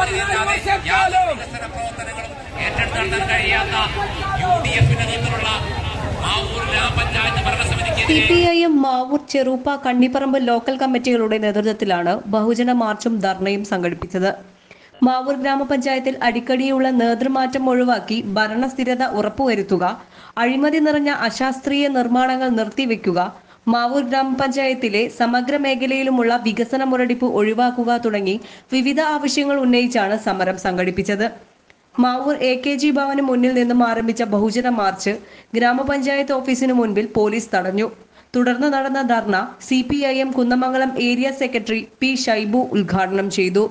പദ്ധതിയില്ലാതെ യാതൊരു വികസന പ്രവർത്തനങ്ങളും ഏറ്റെടുത്ത് നടത്താൻ കഴിയാത്ത യു ഡി എഫിന്റെ നേതൃത്വത്തിലുള്ള മാവൂർ ഗ്രാമപഞ്ചായത്ത് സി ഭരണസമിതിക്കെതിരെ P I M Mavoor Cheruppa Kannipparamba local കമ്മിറ്റികളുടെ നേതൃത്വത്തിലാണ് ബഹുജന മാർച്ചും ധർണയും സംഘടിപ്പിച്ചത് മാവൂർ ഗ്രാമപഞ്ചായത്തിൽ അടിക്കടിയുള്ള നേതൃമാറ്റം ഒഴിവാക്കി ഭരണസ്ഥിരത ഉറപ്പുവരുത്തുക അഴിമതി നിറഞ്ഞ അശാസ്ത്രീയ നിർമ്മാണങ്ങൾ നിർത്തിവെക്കുക മാവൂർ ഗ്രാമപഞ്ചായത്തിലെ സമഗ്ര മേഖലയിലുമുള്ള വികസന മുരടിപ്പ് ഒഴിവാക്കുക തുടങ്ങി വിവിധ ആവശ്യങ്ങൾ ഉന്നയിച്ചാണ് സമരം സംഘടിപ്പിച്ചത് മാവൂർ എ കെ ജി ഭവന് മുന്നിൽ നിന്നും ആരംഭിച്ച ബഹുജന മാർച്ച് ഗ്രാമപഞ്ചായത്ത് ഓഫീസിനു മുൻപിൽ പോലീസ് തടഞ്ഞു തുടർന്ന് നടന്ന dharna C P I M Kunnamangalam area secretary P Shaibu ഉദ്ഘാടനം ചെയ്തു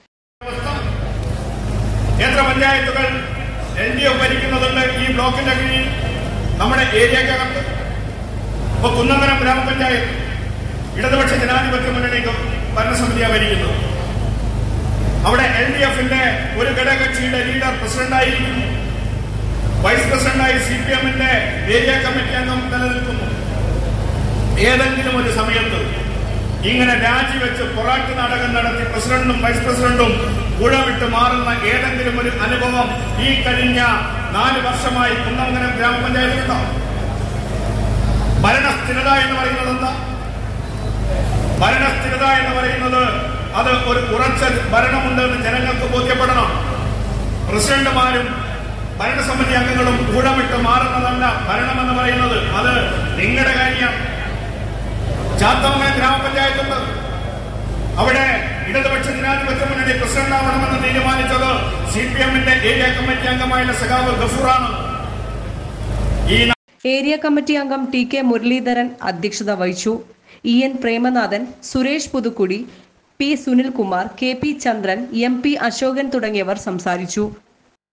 എത്ര പഞ്ചായത്തുകൾ എൽ ഡി എഫ് ഭരിക്കുന്നതുണ്ട് ഈ ബ്ലോക്കിന്റെ കീഴിൽ നമ്മുടെ ഏരിയക്കകത്ത് ഇപ്പൊ കുന്നമനം ഗ്രാമപഞ്ചായത്ത് ഇടതുപക്ഷ ജനാധിപത്യ മുന്നണി ഭരണസമിതിയാണ് ഭരിക്കുന്നത് അവിടെ എൽ ഡി എഫിന്റെ ഒരു ഘടകകക്ഷിയുടെ ലീഡർ പ്രസിഡന്റായിരിക്കുന്നു വൈസ് പ്രസിഡന്റായി സി പി എമ്മിന്റെ ഏരിയ കമ്മിറ്റി അംഗം നിലനിൽക്കുന്നു ഏതെങ്കിലും ഒരു സമയത്ത് ഇങ്ങനെ രാജിവെച്ച് പൊറാട്ട് നാടകം നടത്തി പ്രസിഡന്റും വൈസ് പ്രസിഡന്റും കുഴവിട്ട് മാറുന്ന ഏതെങ്കിലും ഒരു അനുഭവം ഈ കഴിഞ്ഞ നാല് വർഷമായി കുന്നമംഗലം ഗ്രാമപഞ്ചായത്തിലുണ്ടോ ഭരണസ്ഥിരത എന്ന് പറയുന്നത് എന്താ ഭരണസ്ഥിരത എന്ന് പറയുന്നത് അത് ഒരു ഉറച്ച ഭരണമുണ്ടെന്ന് ജനങ്ങൾക്ക് ബോധ്യപ്പെടണം പ്രസിഡന്റുമാരും ഭരണസമിതി അംഗങ്ങളും കൂടമിട്ട് മാറുന്നതല്ല ഭരണമെന്ന് പറയുന്നത് അത് നിങ്ങളുടെ കാര്യമാണ് ചാത്തമംഗലം ഗ്രാമപഞ്ചായത്തുണ്ട് അവിടെ ഇടതുപക്ഷ ജനാധിപത്യ മുന്നണി പ്രസിഡന്റ് ആവണമെന്ന് തീരുമാനിച്ചത് സി പി എമ്മിന്റെ ഏരിയ കമ്മിറ്റി അംഗമായുള്ള സഖാവ് ഗഫൂറാണ് ഈ ഏരിയ കമ്മിറ്റി അംഗം ടി കെ മുരളീധരൻ അധ്യക്ഷത വഹിച്ചു E N Premanathan Suresh Puthukudi P Sunilkumar K P Chandran M P Ashokan തുടങ്ങിയവർ സംസാരിച്ചു